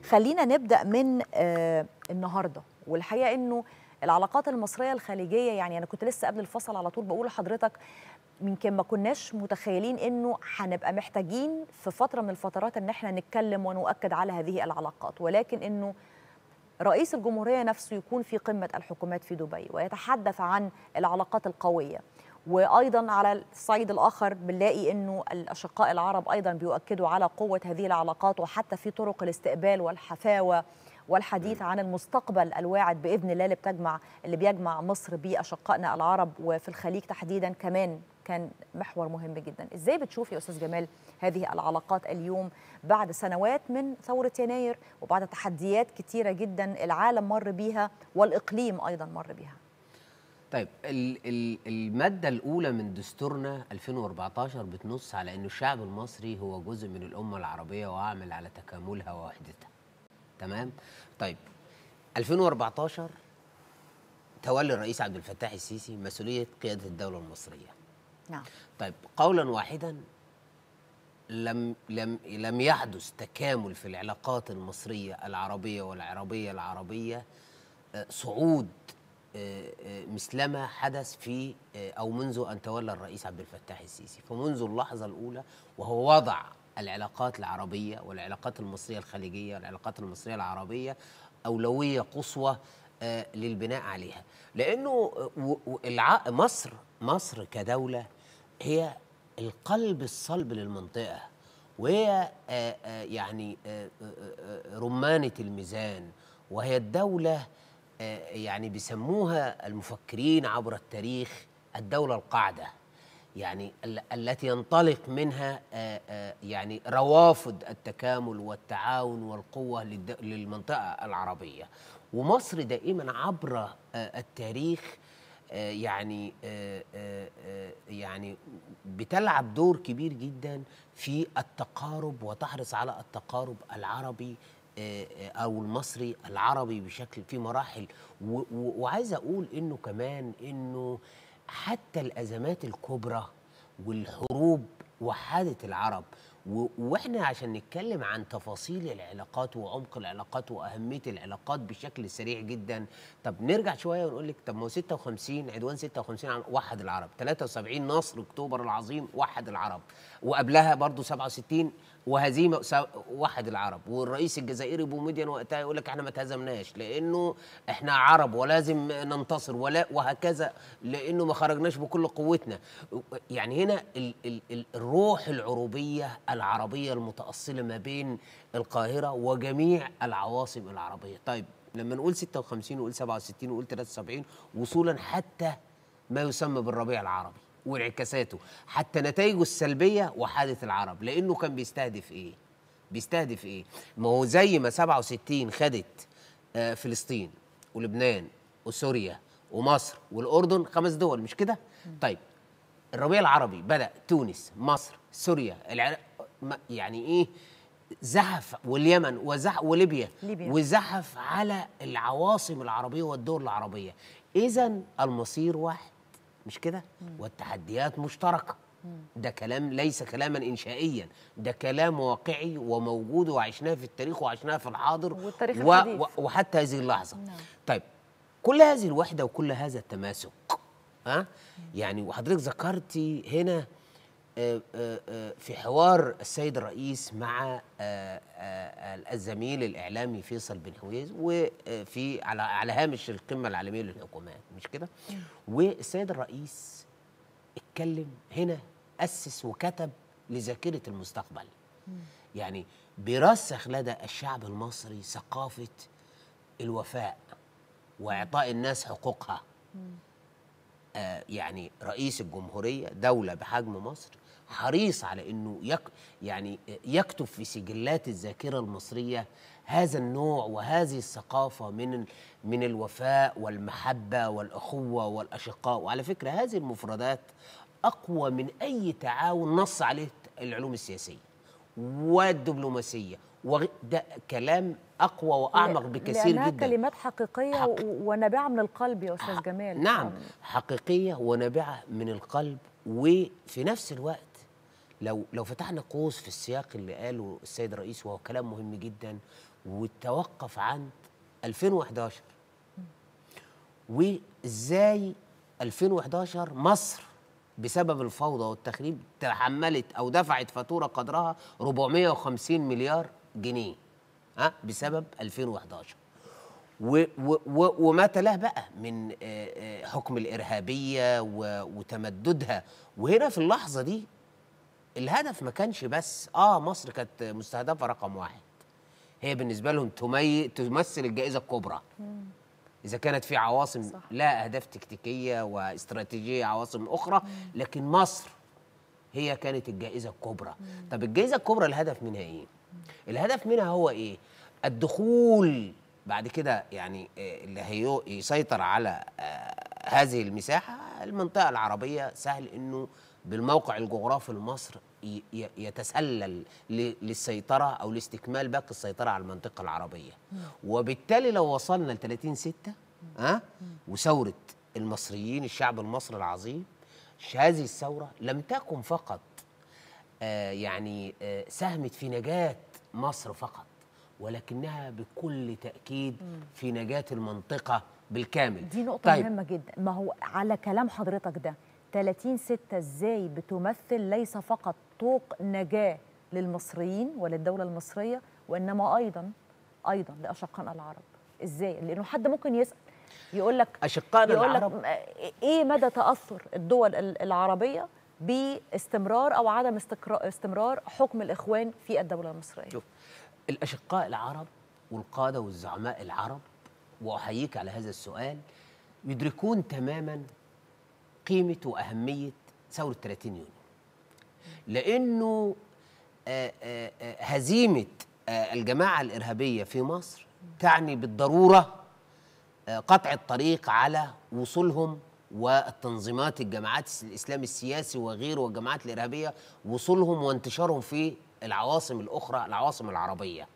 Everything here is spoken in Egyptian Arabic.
خلينا نبدا من آه النهارده والحقيقه انه العلاقات المصريه الخليجيه يعني انا كنت لسه قبل الفصل على طول بقول لحضرتك يمكن ما كناش متخيلين انه هنبقى محتاجين في فتره من الفترات ان احنا نتكلم ونؤكد على هذه العلاقات ولكن انه رئيس الجمهوريه نفسه يكون في قمه الحكومات في دبي ويتحدث عن العلاقات القويه وايضا على الصعيد الاخر بنلاقي انه الاشقاء العرب ايضا بيؤكدوا على قوه هذه العلاقات وحتى في طرق الاستقبال والحفاوه والحديث عن المستقبل الواعد باذن الله اللي بتجمع اللي بيجمع مصر باشقائنا العرب وفي الخليج تحديدا كمان كان محور مهم جدا ازاي بتشوف يا استاذ جمال هذه العلاقات اليوم بعد سنوات من ثوره يناير وبعد تحديات كتيره جدا العالم مر بيها والاقليم ايضا مر بيها طيب ال- ال- المادة الأولى من دستورنا 2014 بتنص على أن الشعب المصري هو جزء من الأمة العربية وأعمل على تكاملها ووحدتها تمام؟ طيب 2014 تولي الرئيس عبد الفتاح السيسي مسؤولية قيادة الدولة المصرية نعم طيب قولا واحدا لم لم لم يحدث تكامل في العلاقات المصريه العربيه والعربيه العربيه آه، صعود آه، آه، مثلما حدث في آه، او منذ ان تولى الرئيس عبد الفتاح السيسي فمنذ اللحظه الاولى وهو وضع العلاقات العربيه والعلاقات المصريه الخليجيه والعلاقات المصريه العربيه اولويه قصوى آه، للبناء عليها لانه آه، و- و- الع- مصر مصر كدوله هي القلب الصلب للمنطقة وهي آه، آه، يعني آه، آه، آه، رمانة الميزان وهي الدولة آه، يعني بيسموها المفكرين عبر التاريخ الدولة القاعدة يعني ال- التي ينطلق منها آه، آه، يعني روافد التكامل والتعاون والقوة للد- للمنطقة العربية ومصر دائما عبر آه، التاريخ آه، يعني آه، آه، آه، يعني بتلعب دور كبير جدا في التقارب وتحرص على التقارب العربي آه، آه، او المصري العربي بشكل في مراحل و- و- وعايز اقول انه كمان انه حتى الازمات الكبرى والحروب وحدت العرب و- واحنا عشان نتكلم عن تفاصيل العلاقات وعمق العلاقات واهميه العلاقات بشكل سريع جدا طب نرجع شويه ونقول لك طب ما هو 56 عدوان 56 عن- وحد العرب 73 نصر اكتوبر العظيم وحد العرب وقبلها برضو 67 وهزيمه س- وحد العرب والرئيس الجزائري بوميديان وقتها يقول لك احنا ما اتهزمناش لانه احنا عرب ولازم ننتصر ولا وهكذا لانه ما خرجناش بكل قوتنا يعني هنا ال ال ال الروح العروبيه العربيه المتاصله ما بين القاهره وجميع العواصم العربيه طيب لما نقول 56 ونقول 67 ونقول 73 وصولا حتى ما يسمى بالربيع العربي وانعكاساته حتى نتائجه السلبيه وحادث العرب لانه كان بيستهدف ايه؟ بيستهدف ايه؟ ما هو زي ما 67 خدت آه، فلسطين ولبنان وسوريا ومصر والاردن خمس دول مش كده؟ طيب الربيع العربي بدا تونس مصر سوريا العراق ما- يعني ايه زحف واليمن وزح وليبيا ليبيا. وزحف على العواصم العربيه والدول العربيه اذا المصير واحد مش كده والتحديات مشتركه ده كلام ليس كلاما انشائيا ده كلام واقعي وموجود وعشناه في التاريخ وعشناه في الحاضر والتاريخ و... الحديث. و... وحتى هذه اللحظه نعم. طيب كل هذه الوحده وكل هذا التماسك ها يعني وحضرتك ذكرتي هنا آه، آه، آه، في حوار السيد الرئيس مع آه، آه، الزميل الاعلامي فيصل بن حويز وفي على على هامش القمه العالميه للحكومات مش كده والسيد الرئيس اتكلم هنا اسس وكتب لذاكره المستقبل يعني بيرسخ لدى الشعب المصري ثقافه الوفاء واعطاء الناس حقوقها آه يعني رئيس الجمهوريه دوله بحجم مصر حريص على انه يك يعني يكتب في سجلات الذاكره المصريه هذا النوع وهذه الثقافه من ال- من الوفاء والمحبه والاخوه والاشقاء وعلى فكره هذه المفردات اقوى من اي تعاون نص عليه العلوم السياسيه والدبلوماسيه وغ- ده كلام اقوى واعمق بكثير لأنها جدا كلمات حقيقية حق. و- ونابعة من القلب يا أستاذ جمال نعم حقيقية ونابعة من القلب وفي نفس الوقت لو لو فتحنا قوس في السياق اللي قاله السيد الرئيس وهو كلام مهم جدا وتوقف عند 2011 وازاي 2011 مصر بسبب الفوضى والتخريب تحملت او دفعت فاتوره قدرها 450 مليار جنيه ها بسبب 2011 و و و وما تلاه بقى من آه، آه، حكم الارهابيه و- وتمددها وهنا في اللحظه دي الهدف ما كانش بس اه مصر كانت مستهدفه رقم واحد هي بالنسبه لهم تمي تمثل الجائزه الكبرى اذا كانت في عواصم صح. لا اهداف تكتيكيه واستراتيجيه عواصم اخرى لكن مصر هي كانت الجائزه الكبرى طب الجائزه الكبرى الهدف منها ايه الهدف منها هو ايه الدخول بعد كده يعني آه، اللي هي يسيطر على آه، هذه المساحه المنطقه العربيه سهل انه بالموقع الجغرافي لمصر ي- ي- يتسلل ل- للسيطره او لاستكمال باقي السيطره على المنطقه العربيه وبالتالي لو وصلنا ل 30 6 ها وثوره المصريين الشعب المصري العظيم هذه الثوره لم تكن فقط آه، يعني آه، ساهمت في نجاة مصر فقط ولكنها بكل تأكيد في نجاة المنطقة بالكامل دي نقطة طيب مهمة جدا ما هو على كلام حضرتك ده 30 ستة ازاي بتمثل ليس فقط طوق نجاة للمصريين وللدولة المصرية وإنما أيضا أيضا لأشقائنا العرب ازاي لأنه حد ممكن يسأل يقول لك أشقائنا يقول لك العرب ايه مدى تأثر الدول ال- العربية باستمرار أو عدم استقرا- استمرار حكم الإخوان في الدولة المصرية شوف الأشقاء العرب والقادة والزعماء العرب وأحييك على هذا السؤال يدركون تماما قيمة وأهمية ثورة 30 يونيو لأنه آه، آه، آه، هزيمة آه، الجماعة الإرهابية في مصر تعني بالضرورة آه، قطع الطريق على وصولهم والتنظيمات الجماعات الإسلام السياسي وغيره والجماعات الإرهابية وصولهم وانتشارهم في العواصم الأخرى العواصم العربية